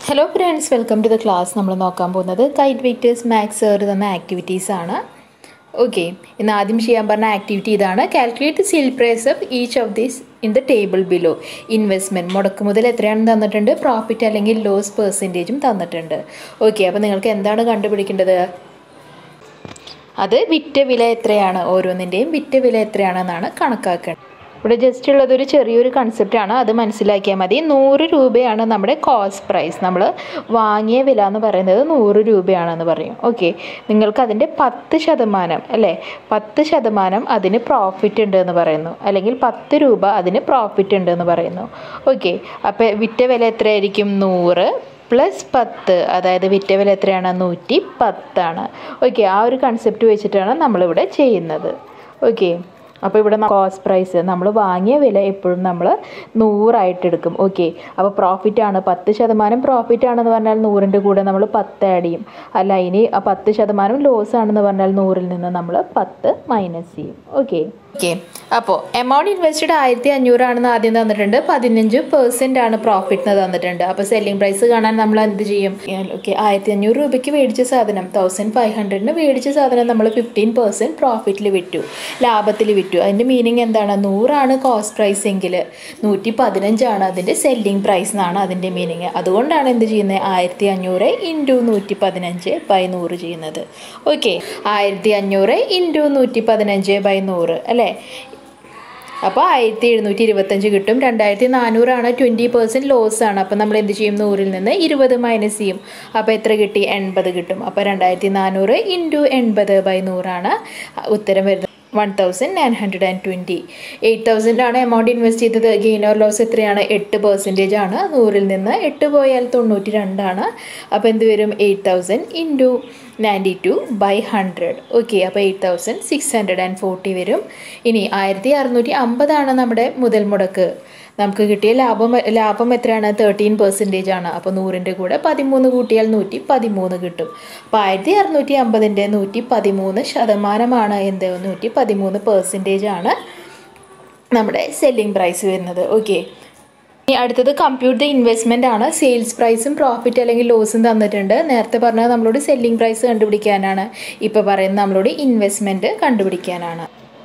hello friends welcome to the class നമ്മൾ നോക്കാൻ പോകുന്നത് കൈറ്റ് വെക്റ്റേഴ്സ് മാത്സ് സാർ തന്ന ആക്ടിവിറ്റീസ് ആണ് ഓക്കെ ഇന്ന് ആദ്യം ചെയ്യാൻ പറഞ്ഞ ആക്ടിവിറ്റി ഇതാണ് calculate sale price of each of these in the table below investment മുടക്ക് മുതൽ എത്രയാണെന്ന് തന്നിട്ടുണ്ട് പ്രോഫിറ്റ് അല്ലെങ്കിൽ ലോസ് പെർസെൻറ്റേജും തന്നിട്ടുണ്ട് ഓക്കെ അപ്പോൾ നിങ്ങൾക്ക് എന്താണ് കണ്ടുപിടിക്കേണ്ടത് അത് വിറ്റ വില എത്രയാണ് ഓരോന്നിൻ്റെയും വിറ്റ വില എത്രയാണെന്നാണ് കണക്കാക്കേണ്ടത് ഇവിടെ ജസ്റ്റ് ഉള്ളത് ഒരു ചെറിയൊരു കൺസെപ്റ്റാണ് അത് മനസ്സിലാക്കിയാൽ മതി നൂറ് രൂപയാണ് നമ്മുടെ കോസ്റ്റ് പ്രൈസ് നമ്മൾ വാങ്ങിയ വില എന്ന് പറയുന്നത് നൂറ് രൂപയാണെന്ന് പറയും ഓക്കെ നിങ്ങൾക്ക് അതിൻ്റെ പത്ത് ശതമാനം അല്ലേ പത്ത് ശതമാനം അതിന് പ്രോഫിറ്റ് ഉണ്ട് എന്ന് പറയുന്നു അല്ലെങ്കിൽ പത്ത് രൂപ അതിന് പ്രോഫിറ്റ് ഉണ്ട് എന്ന് പറയുന്നു ഓക്കെ അപ്പോൾ വിറ്റ വില എത്രയായിരിക്കും നൂറ് പ്ലസ് പത്ത് അതായത് വിറ്റ വില എത്രയാണ് നൂറ്റി പത്താണ് ഓക്കെ ആ ഒരു കൺസെപ്റ്റ് വെച്ചിട്ടാണ് നമ്മളിവിടെ ചെയ്യുന്നത് ഓക്കെ അപ്പോൾ ഇവിടെ കോസ്റ്റ് പ്രൈസ് നമ്മൾ വാങ്ങിയ വില എപ്പോഴും നമ്മൾ നൂറായിട്ട് എടുക്കും ഓക്കെ അപ്പോൾ പ്രോഫിറ്റ് ആണ് പത്ത് ശതമാനം പ്രോഫിറ്റ് ആണെന്ന് പറഞ്ഞാൽ നൂറിൻ്റെ കൂടെ നമ്മൾ പത്ത് ആഡ് ചെയ്യും അല്ല ഇനി ആ പത്ത് ശതമാനം ലോസ് ആണെന്ന് പറഞ്ഞാൽ നൂറിൽ നിന്ന് നമ്മൾ പത്ത് മൈനസ് ചെയ്യും ഓക്കെ ഓക്കെ അപ്പോൾ എമൗണ്ട് ഇൻവെസ്റ്റഡ് ആയിരത്തി അഞ്ഞൂറാണെന്ന് ആദ്യം തന്നിട്ടുണ്ട് പതിനഞ്ച് പെർസെൻ്റ് ആണ് പ്രോഫിറ്റ് തന്നിട്ടുണ്ട് അപ്പോൾ സെല്ലിംഗ് പ്രൈസ് കാണാൻ നമ്മൾ എന്ത് ചെയ്യും ഓക്കെ ആയിരത്തി അഞ്ഞൂറ് രൂപയ്ക്ക് മേടിച്ച സാധനം തൗസൻഡ് ഫൈവ് ഹൺഡ്രഡിന് മേടിച്ച സാധനം നമ്മൾ ഫിഫ്റ്റീൻ പെർസെൻറ്റ് പ്രോഫിറ്റിൽ വിറ്റു ലാഭത്തിൽ വിറ്റു അതിൻ്റെ മീനിങ് എന്താണ് നൂറാണ് കോസ്റ്റ് പ്രൈസ് എങ്കിൽ നൂറ്റി പതിനഞ്ചാണ് അതിൻ്റെ സെല്ലിംഗ് പ്രൈസ് എന്നാണ് അതിൻ്റെ മീനിങ് അതുകൊണ്ടാണ് എന്ത് ചെയ്യുന്നത് ആയിരത്തി അഞ്ഞൂറ് ഇൻറ്റു നൂറ്റി പതിനഞ്ച് ബൈ നൂറ് ചെയ്യുന്നത് ഓക്കെ ആയിരത്തി അഞ്ഞൂറ് ഇൻറ്റു നൂറ്റി പതിനഞ്ച് ബൈ നൂറ് അല്ലേ അപ്പോൾ ആയിരത്തി എഴുന്നൂറ്റി ഇരുപത്തഞ്ച് കിട്ടും രണ്ടായിരത്തി നാനൂറാണ് ട്വൻറ്റി പെർസെൻറ്റ് ലോസ് ആണ് അപ്പോൾ നമ്മൾ എന്ത് ചെയ്യും നൂറിൽ നിന്ന് ഇരുപത് മൈനസ് ചെയ്യും അപ്പോൾ എത്ര കിട്ടി എൺപത് കിട്ടും അപ്പോൾ രണ്ടായിരത്തി നാനൂറ് ഇൻറ്റു എൺപത് ബൈ നൂറാണ് ഉത്തരം വരുന്നത് one thousand nine hundred and twenty eight thousand ആണ് എമൗണ്ട് ഇൻവെസ്റ്റ് ചെയ്തത് ഗെയിൻ ഓർ ലോസ് എത്രയാണ് എട്ട് പെർസെൻറ്റേജ് ആണ് നൂറിൽ നിന്ന് എട്ട് പോയാൽ തൊണ്ണൂറ്റി രണ്ടാണ് അപ്പോൾ എന്ത് വരും eight thousand into ninety two by hundred okay അപ്പോൾ eight thousand six hundred and forty വരും ഇനി ആയിരത്തി അറുന്നൂറ്റി അമ്പതാണ് നമ്മുടെ മുതൽ മുടക്ക് നമുക്ക് കിട്ടിയ ലാഭം ലാഭം എത്രയാണ് തേർട്ടീൻ പെർസെൻറ്റേജ് ആണ് അപ്പോൾ നൂറിൻ്റെ കൂടെ പതിമൂന്ന് കൂട്ടിയാൽ നൂറ്റി പതിമൂന്ന് കിട്ടും അപ്പോൾ ആയിരത്തി അറുന്നൂറ്റി അമ്പതിൻ്റെ നൂറ്റി പതിമൂന്ന് ശതമാനമാണ് എന്ത് നൂറ്റി പതിമൂന്ന് പെർസെൻറ്റേജ് ആണ് നമ്മുടെ സെല്ലിംഗ് പ്രൈസ് വരുന്നത് ഓക്കെ ഇനി അടുത്തത് കമ്പ്യൂട്ട് ദ ഇൻവെസ്റ്റ്മെൻ്റ് ആണ് സെയിൽസ് പ്രൈസും പ്രോഫിറ്റ് അല്ലെങ്കിൽ ലോസും തന്നിട്ടുണ്ട് നേരത്തെ പറഞ്ഞത് നമ്മളോട് സെല്ലിംഗ് പ്രൈസ് കണ്ടുപിടിക്കാനാണ് ഇപ്പോൾ പറയുന്നത് നമ്മളോട് ഇൻവെസ്റ്റ്മെൻറ്റ് കണ്ടുപിടിക്കാനാണ്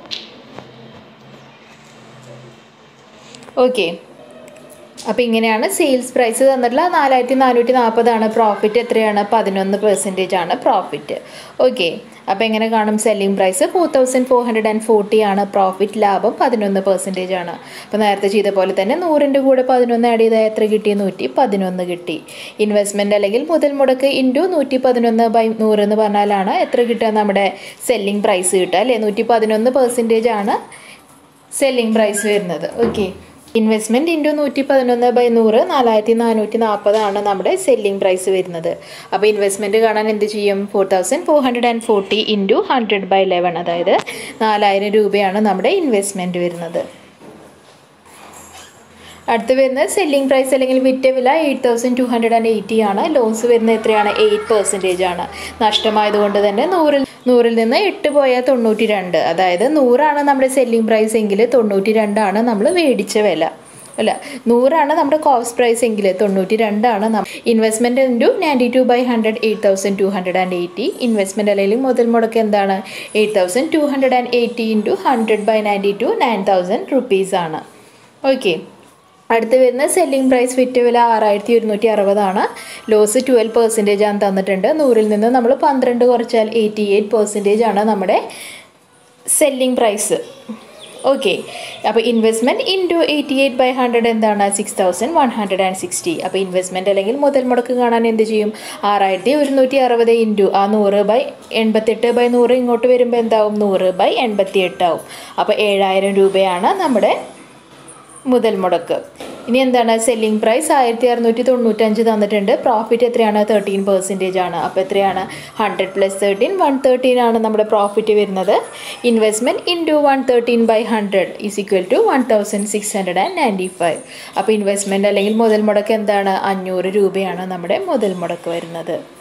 ഓക്കെ അപ്പോൾ ഇങ്ങനെയാണ് സെയിൽസ് പ്രൈസ് തന്നിട്ടുള്ള നാലായിരത്തി നാനൂറ്റി നാൽപ്പതാണ് പ്രോഫിറ്റ് എത്രയാണ് പതിനൊന്ന് പെർസെൻറ്റേജ് ആണ് പ്രോഫിറ്റ് ഓക്കെ അപ്പോൾ എങ്ങനെ കാണും selling price four thousand four hundred and forty ആണ് പ്രോഫിറ്റ് ലാഭം പതിനൊന്ന് പെർസെൻറ്റേജ് ആണ് അപ്പോൾ നേരത്തെ ചെയ്ത പോലെ തന്നെ നൂറിൻ്റെ കൂടെ പതിനൊന്ന് ആഡ് ചെയ്താൽ എത്ര കിട്ടി നൂറ്റി പതിനൊന്ന് കിട്ടി ഇൻവെസ്റ്റ്മെൻറ്റ് അല്ലെങ്കിൽ മുതൽ മുടക്ക് ഇൻറ്റു നൂറ്റി പതിനൊന്ന് ബൈ നൂറ് എന്ന് പറഞ്ഞാലാണ് എത്ര കിട്ടുക നമ്മുടെ സെല്ലിംഗ് പ്രൈസ് കിട്ടുക അല്ലേ നൂറ്റി പതിനൊന്ന് പെർസെൻറ്റേജ് ആണ് സെല്ലിംഗ് പ്രൈസ് വരുന്നത് ഓക്കെ ഇൻവെസ്റ്റ്മെൻറ്റ് ഇൻറ്റു നൂറ്റി പതിനൊന്ന് ബൈ നൂറ് നാലായിരത്തി നാനൂറ്റി നാൽപ്പതാണ് നമ്മുടെ സെല്ലിംഗ് പ്രൈസ് വരുന്നത് അപ്പോൾ ഇൻവെസ്റ്റ്മെൻറ്റ് കാണാൻ എന്ത് ചെയ്യും four thousand four hundred and forty into hundred by eleven അതായത് നാലായിരം രൂപയാണ് നമ്മുടെ ഇൻവെസ്റ്റ്മെൻറ്റ് വരുന്നത് അടുത്ത് വരുന്നത് സെല്ലിംഗ് പ്രൈസ് അല്ലെങ്കിൽ വിറ്റ വില eight thousand two hundred and eighty ആണ് ലോസ് വരുന്നത് എത്രയാണ് എയ്റ്റ് പെർസെൻറ്റേജ് ആണ് നഷ്ടമായതുകൊണ്ട് തന്നെ നൂറിൽ നൂറിൽ നിന്ന് എട്ട് പോയാൽ തൊണ്ണൂറ്റി രണ്ട് അതായത് നൂറാണ് നമ്മുടെ സെല്ലിംഗ് പ്രൈസ് എങ്കിൽ തൊണ്ണൂറ്റി രണ്ടാണ് നമ്മൾ മേടിച്ച വില അല്ല നൂറാണ് നമ്മുടെ കോസ്റ്റ് പ്രൈസ് എങ്കിൽ തൊണ്ണൂറ്റി രണ്ടാണ് investment into ninety two by hundred eight thousand two hundred and eighty investment അല്ലെങ്കിൽ മുതൽ മുടക്ക് എന്താണ് eight thousand two hundred and eighty into hundred by ninety two nine thousand rupees ആണ് ഓക്കെ അടുത്ത് വരുന്ന സെല്ലിംഗ് പ്രൈസ് വിറ്റ് വില ആറായിരത്തി ഒരുന്നൂറ്റി അറുപതാണ് ലോസ് ട്വൽവ് പെർസെൻറ്റേജ് ആണ് തന്നിട്ടുണ്ട് നൂറിൽ നിന്ന് നമ്മൾ പന്ത്രണ്ട് കുറച്ചാൽ എയ്റ്റി എയ്റ്റ് പെർസെൻറ്റേജ് ആണ് നമ്മുടെ സെല്ലിംഗ് പ്രൈസ് ഓക്കെ അപ്പോൾ investment into eighty eight by hundred എന്താണ് six thousand one hundred and sixty അപ്പോൾ ഇൻവെസ്റ്റ്മെൻറ്റ് അല്ലെങ്കിൽ മുതൽ മുടക്ക് കാണാൻ എന്ത് ചെയ്യും ആറായിരത്തി ഒരുന്നൂറ്റി അറുപത് ഇൻറ്റു ആ നൂറ് ബൈ എൺപത്തെട്ട് ബൈ നൂറ് ഇങ്ങോട്ട് വരുമ്പോൾ എന്താവും നൂറ് ബൈ എൺപത്തി എട്ടാവും അപ്പോൾ ഏഴായിരം രൂപയാണ് നമ്മുടെ മുതൽ മുടക്ക് ഇനി എന്താണ് സെല്ലിംഗ് പ്രൈസ് ആയിരത്തി അറുന്നൂറ്റി തൊണ്ണൂറ്റഞ്ച് തന്നിട്ടുണ്ട് പ്രോഫിറ്റ് എത്രയാണ് തേർട്ടീൻ പെർസെൻറ്റേജ് ആണ് അപ്പോൾ എത്രയാണ് hundred plus thirteen one thirteen ആണ് നമ്മുടെ പ്രോഫിറ്റ് വരുന്നത് investment into one thirteen by hundred is equal to one thousand six hundred and ninety five അപ്പോൾ ഇൻവെസ്റ്റ്മെൻറ്റ് അല്ലെങ്കിൽ മുതൽ മുടക്ക് എന്താണ് അഞ്ഞൂറ് രൂപയാണ് നമ്മുടെ മുതൽ മുടക്ക് വരുന്നത്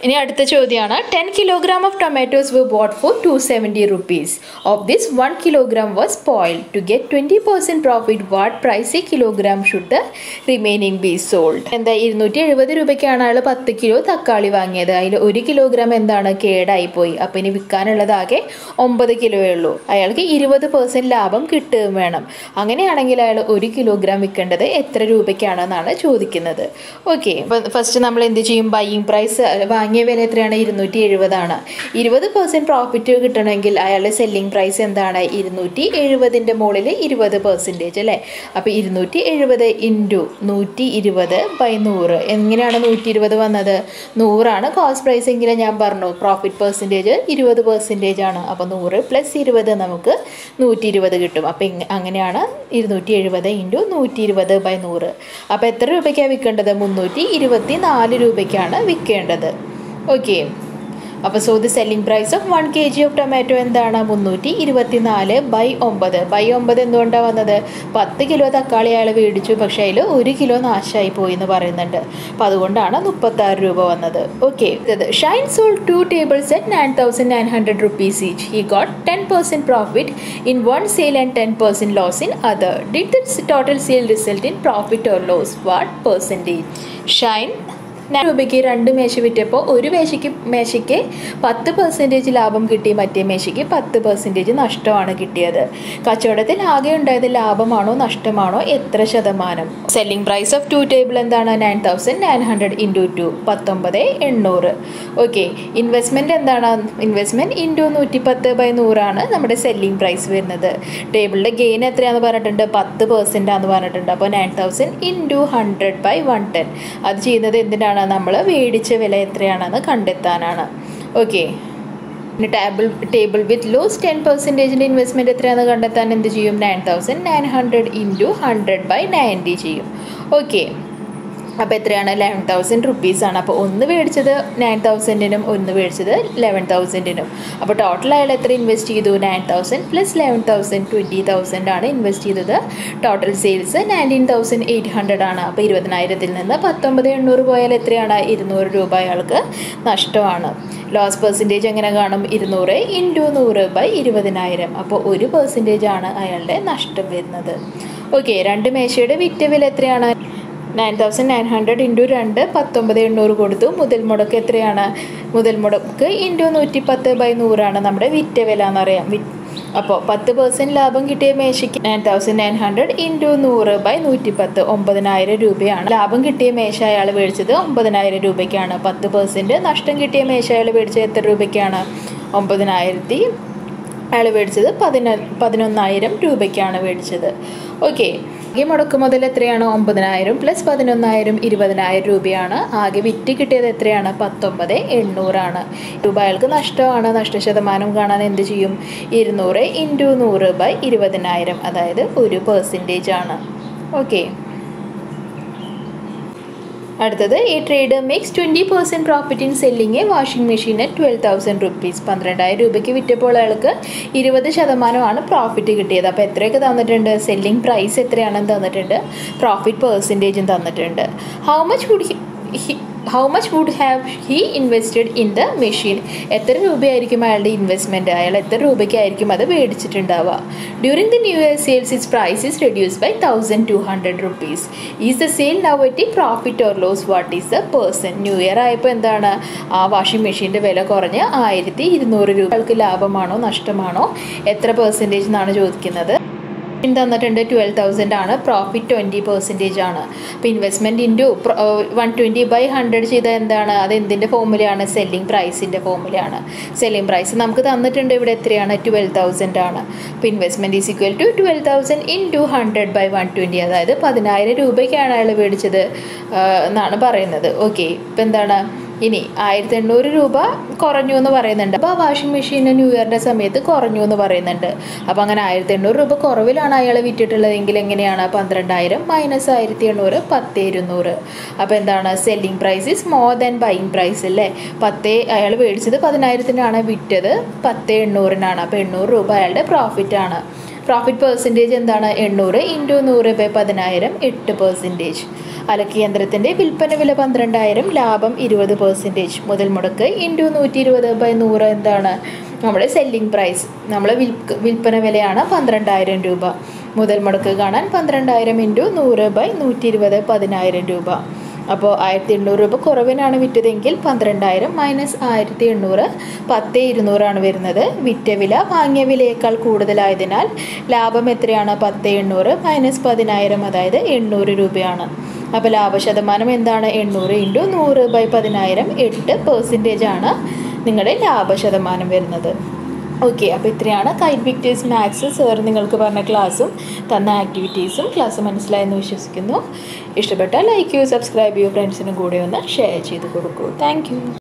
ഇനി അടുത്ത ചോദ്യമാണ് ten kilogram of tomatoes were bought for two seventy rupees of this one kilogram was spoil to get twenty percent profit what price a kilogram should the remaining be sold എന്താ ഇരുന്നൂറ്റി എഴുപത് രൂപയ്ക്കാണ് അയാൾ പത്ത് കിലോ തക്കാളി വാങ്ങിയത് അതിൽ ഒരു കിലോഗ്രാം എന്താണ് കേടായിപ്പോയി അപ്പോൾ ഇനി വിൽക്കാനുള്ളതാകെ ഒമ്പത് കിലോയേ ഉള്ളൂ അയാൾക്ക് ഇരുപത് പെർസെൻറ്റ് ലാഭം കിട്ടുകയും വേണം അങ്ങനെയാണെങ്കിൽ അയാൾ ഒരു കിലോഗ്രാം വിൽക്കേണ്ടത് എത്ര രൂപയ്ക്കാണെന്നാണ് ചോദിക്കുന്നത് ഓക്കെ അപ്പം ഫസ്റ്റ് നമ്മൾ എന്ത് ചെയ്യും ബൈയിങ് പ്രൈസ് വാങ്ങിയ വില എത്രയാണ് ഇരുന്നൂറ്റി എഴുപതാണ് ഇരുപത് പെർസെൻറ്റ് പ്രോഫിറ്റ് കിട്ടണമെങ്കിൽ അയാളുടെ സെല്ലിംഗ് പ്രൈസ് എന്താണ് ഇരുന്നൂറ്റി എഴുപതിൻ്റെ മുകളിൽ ഇരുപത് പെർസെൻറ്റേജ് അല്ലേ അപ്പോൾ ഇരുന്നൂറ്റി എഴുപത് ഇൻറ്റു നൂറ്റി ഇരുപത് ബൈ നൂറ് എങ്ങനെയാണ് നൂറ്റി ഇരുപത് വന്നത് നൂറാണ് കോസ്റ്റ് പ്രൈസ് എങ്കിലും ഞാൻ പറഞ്ഞു പ്രോഫിറ്റ് പെർസെൻറ്റേജ് ഇരുപത് പെർസെൻറ്റേജ് ആണ് അപ്പോൾ നൂറ് പ്ലസ് ഇരുപത് നമുക്ക് നൂറ്റി ഇരുപത് കിട്ടും അപ്പോൾ ഇങ്ങ അങ്ങനെയാണ് ഇരുന്നൂറ്റി എഴുപത് ഇൻറ്റു നൂറ്റി ഇരുപത് ബൈ നൂറ് അപ്പോൾ എത്ര രൂപയ്ക്കാണ് വിൽക്കേണ്ടത് മുന്നൂറ്റി ഇരുപത്തി നാല് രൂപയ്ക്കാണ് വിൽക്കേണ്ടത് ഓക്കെ അപ്പോൾ so the selling price of one K G of tomato എന്താണ് മുന്നൂറ്റി ഇരുപത്തി നാല് ബൈ ഒമ്പത് ബൈ ഒമ്പത് എന്തുകൊണ്ടാണ് വന്നത് പത്ത് കിലോ തക്കാളി അയാൾ മേടിച്ചു പക്ഷേ അതിൽ ഒരു കിലോ നാശമായി പോയി എന്ന് പറയുന്നുണ്ട് അപ്പോൾ അതുകൊണ്ടാണ് മുപ്പത്താറ് രൂപ വന്നത് okay Shine sold two tables at nine thousand nine hundred rupees each he got ten percent profit in one sale and ten percent loss in other did the total sale result in profit or loss what percentage Shine രൂപയ്ക്ക് രണ്ട് മേശ വിറ്റപ്പോൾ ഒരു മേശയ്ക്ക് മേശയ്ക്ക് പത്ത് percentage ലാഭം കിട്ടി മറ്റേ മേശയ്ക്ക് പത്ത് percentage നഷ്ടമാണ് കിട്ടിയത് കച്ചവടത്തിൽ ആകെ ഉണ്ടായത് ലാഭമാണോ നഷ്ടമാണോ എത്ര ശതമാനം selling price of two table എന്താണ് nine thousand nine hundred into two പത്തൊമ്പത് എണ്ണൂറ് ഓക്കെ ഇൻവെസ്റ്റ്മെൻറ്റ് എന്താണ് ഇൻവെസ്റ്റ്മെൻറ്റ് ഇൻറ്റു നൂറ്റി പത്ത് ബൈ നൂറാണ് നമ്മുടെ സെല്ലിംഗ് പ്രൈസ് വരുന്നത് ടേബിളിൻ്റെ ഗെയിൻ എത്രയാണെന്ന് പറഞ്ഞിട്ടുണ്ട് പത്ത് പെർസെൻ്റ് ആണെന്ന് പറഞ്ഞിട്ടുണ്ട് അപ്പോൾ nine thousand into hundred by one ten അത് ചെയ്യുന്നത് എന്തിനാണ് നമ്മൾ മേടിച്ച വില എത്രയാണെന്ന് കണ്ടെത്താനാണ് ഓക്കെ പിന്നെ table table with loss ten പെർസെൻറ്റേജിൻ്റെ ഇൻവെസ്റ്റ്മെൻറ്റ് എത്രയാണെന്ന് കണ്ടെത്താൻ എന്ത് ചെയ്യും nine thousand nine hundred into hundred by ninety ചെയ്യും ഓക്കെ അപ്പോൾ എത്രയാണ് ലെവൻ തൗസൻഡ് റുപ്പീസാണ് അപ്പോൾ ഒന്ന് മേടിച്ചത് നയൻ തൗസൻഡിനും ഒന്ന് മേടിച്ചത് ലെവൻ തൗസൻഡിനും അപ്പോൾ ടോട്ടൽ അയാൾ എത്ര ഇൻവെസ്റ്റ് ചെയ്തു nine thousand plus eleven thousand twenty thousand ആണ് ഇൻവെസ്റ്റ് ചെയ്തത് total sales nineteen thousand eight hundred ആണ് അപ്പോൾ ഇരുപതിനായിരത്തിൽ നിന്ന് പത്തൊമ്പത് എണ്ണൂറ് പോയാൽ എത്രയാണ് ഇരുന്നൂറ് രൂപ അയാൾക്ക് നഷ്ടമാണ് ലോസ് പെർസെൻറ്റേജ് എങ്ങനെ കാണും ഇരുന്നൂറ് ഇൻറ്റു നൂറ് ബൈ ഇരുപതിനായിരം അപ്പോൾ ഒരു പെർസെൻറ്റേജ് ആണ് അയാളുടെ നഷ്ടം വരുന്നത് ഓക്കെ രണ്ട് മേശയുടെ വിറ്റ വില എത്രയാണ് nine thousand nine hundred into രണ്ട് പത്തൊമ്പത് എണ്ണൂറ് കൊടുത്തു മുതൽ മുടക്ക് എത്രയാണ് മുതൽ മുടക്ക് ഇൻറ്റു നൂറ്റി പത്ത് ബൈ നൂറാണ് നമ്മുടെ വിറ്റ വില എന്ന് പറയാം വി അപ്പോൾ പത്ത് പേഴ്സൻറ്റ് ലാഭം കിട്ടിയ മേശയ്ക്ക് nine thousand nine hundred into നൂറ് ബൈ നൂറ്റി പത്ത് ഒമ്പതിനായിരം രൂപയാണ് ലാഭം കിട്ടിയ മേശ അയാൾ മേടിച്ചത് ഒമ്പതിനായിരം രൂപയ്ക്കാണ് പത്ത് പേഴ്സൻറ്റ് നഷ്ടം കിട്ടിയ മേശ അയാൾ മേടിച്ചത് എത്ര രൂപയ്ക്കാണ് ഒമ്പതിനായിരത്തി അയാൾ മേടിച്ചത് പതിന പതിനൊന്നായിരം രൂപയ്ക്കാണ് മേടിച്ചത് ഓക്കെ ആകെ മുടക്ക് മുതൽ എത്രയാണ് ഒമ്പതിനായിരം പ്ലസ് പതിനൊന്നായിരം ഇരുപതിനായിരം രൂപയാണ് ആകെ വിറ്റ് കിട്ടിയത് എത്രയാണ് പത്തൊമ്പത് എണ്ണൂറാണ് രൂപ അയാൾക്ക് നഷ്ടമാണ് നഷ്ടശതമാനം കാണാൻ എന്ത് ചെയ്യും ഇരുന്നൂറ് ഇൻറ്റു നൂറ് ബൈ ഇരുപതിനായിരം അതായത് ഒരു പെർസെൻറ്റേജ് ആണ് ഓക്കെ അടുത്തത് ഈ trade makes twenty percent profit in selling a washing machine at twelve thousand rupees പന്ത്രണ്ടായിരം രൂപയ്ക്ക് വിറ്റപ്പോൾ അയാൾക്ക് ഇരുപത് ശതമാനമാണ് പ്രോഫിറ്റ് കിട്ടിയത് അപ്പോൾ എത്രയൊക്കെ തന്നിട്ടുണ്ട് സെല്ലിംഗ് പ്രൈസ് എത്രയാണെന്ന് തന്നിട്ടുണ്ട് പ്രോഫിറ്റ് പെർസെൻറ്റേജും തന്നിട്ടുണ്ട് how much would he how much would have he invested in the machine എത്ര രൂപയായിരിക്കും അയാളുടെ ഇൻവെസ്റ്റ്മെൻറ്റ് അയാൾ എത്ര രൂപയ്ക്കായിരിക്കും അത് മേടിച്ചിട്ടുണ്ടാവുക during the new year sales is price is reduce by thousand two hundred rupees is the sale now at a profit or loss what is the percent new year ആയപ്പോൾ എന്താണ് ആ വാഷിംഗ് മെഷീൻ്റെ വില കുറഞ്ഞ് ആയിരത്തി ഇരുന്നൂറ് രൂപകൾക്ക് ലാഭമാണോ നഷ്ടമാണോ എത്ര പെർസെൻറ്റേജ് എന്നാണ് ചോദിക്കുന്നത് തന്നിട്ടുണ്ട് ട്വൽവ് തൗസൻഡ് ആണ് പ്രോഫിറ്റ് ട്വൻറ്റി പെർസെൻറ്റേജ് ആണ് അപ്പോൾ investment into one twenty by hundred ചെയ്താൽ എന്താണ് അത് എന്തിൻ്റെ ഫോമുലയാണ് സെല്ലിംഗ് പ്രൈസിൻ്റെ ഫോമുലയാണ് സെല്ലിംഗ് പ്രൈസ് നമുക്ക് തന്നിട്ടുണ്ട് ഇവിടെ എത്രയാണ് ട്വൽവ് തൗസൻഡ് ആണ് അപ്പോൾ investment is equal to twelve thousand into hundred by one twenty അതായത് പതിനായിരം രൂപയ്ക്കാണ് അയാൾ മേടിച്ചത് എന്നാണ് പറയുന്നത് ഓക്കെ ഇപ്പം എന്താണ് ഇനി ആയിരത്തി എണ്ണൂറ് രൂപ കുറഞ്ഞു എന്ന് പറയുന്നുണ്ട് അപ്പോൾ ആ വാഷിംഗ് മെഷീൻ ന്യൂ ഇയറിൻ്റെ സമയത്ത് കുറഞ്ഞു എന്ന് പറയുന്നുണ്ട് അപ്പോൾ അങ്ങനെ ആയിരത്തി എണ്ണൂറ് രൂപ കുറവിലാണ് അയാൾ വിറ്റിട്ടുള്ളതെങ്കിൽ എങ്ങനെയാണ് പന്ത്രണ്ടായിരം മൈനസ് ആയിരത്തി എണ്ണൂറ് പത്ത് ഇരുന്നൂറ് അപ്പോൾ എന്താണ് selling price is more than buying price അല്ലേ പത്ത് അയാൾ മേടിച്ചത് പതിനായിരത്തിനാണ് വിറ്റത് പത്ത് എണ്ണൂറിനാണ് അപ്പോൾ എണ്ണൂറ് രൂപ അയാളുടെ പ്രോഫിറ്റ് ആണ് പ്രോഫിറ്റ് പെർസെൻറ്റേജ് എന്താണ് എണ്ണൂറ് ഇൻറ്റു നൂറ് ബൈ പതിനായിരം എട്ട് പെർസെൻറ്റേജ് അലക്ക് യന്ത്രത്തിൻ്റെ വിൽപ്പന വില പന്ത്രണ്ടായിരം ലാഭം ഇരുപത് പെർസെൻറ്റേജ് മുതൽ മുടക്ക് ഇൻറ്റു നൂറ്റി ഇരുപത് ബൈ നൂറ് എന്താണ് നമ്മുടെ സെല്ലിംഗ് പ്രൈസ് നമ്മൾ വിൽക്ക് വിൽപ്പന വിലയാണ് പന്ത്രണ്ടായിരം രൂപ മുതൽ മുടക്ക് കാണാൻ പന്ത്രണ്ടായിരം ഇൻറ്റു നൂറ് ബൈ നൂറ്റി ഇരുപത് പതിനായിരം രൂപ അപ്പോൾ ആയിരത്തി എണ്ണൂറ് രൂപ കുറവിനാണ് വിറ്റതെങ്കിൽ പന്ത്രണ്ടായിരം മൈനസ് ആയിരത്തി എണ്ണൂറ് പത്ത് ഇരുന്നൂറാണ് വരുന്നത് വിറ്റ വില വാങ്ങിയ വിലയേക്കാൾ കൂടുതലായതിനാൽ ലാഭം എത്രയാണ് പത്ത് എണ്ണൂറ് മൈനസ് പതിനായിരം അതായത് എണ്ണൂറ് രൂപയാണ് അപ്പോൾ ലാഭശതമാനം എന്താണ് എണ്ണൂറ് ഇൻറ്റു നൂറ് ബൈ പതിനായിരം എട്ട് പെർസെൻറ്റേജ് ആണ് നിങ്ങളുടെ ലാഭശതമാനം വരുന്നത് ഓക്കെ അപ്പോൾ ഇത്രയാണ് കൈറ്റ് വിക്ടേഴ്സ് മാത്സ് സാർ നിങ്ങൾക്ക് പറഞ്ഞ ക്ലാസ്സും തന്ന ആക്ടിവിറ്റീസും ക്ലാസ് മനസ്സിലായെന്ന് വിശ്വസിക്കുന്നു ഇഷ്ടപ്പെട്ടാൽ ലൈക്ക് ചെയ്യൂ സബ്സ്ക്രൈബ് ചെയ്യൂ ഫ്രണ്ട്സിനും കൂടെ ഒന്ന് ഷെയർ ചെയ്ത് കൊടുക്കൂ താങ്ക്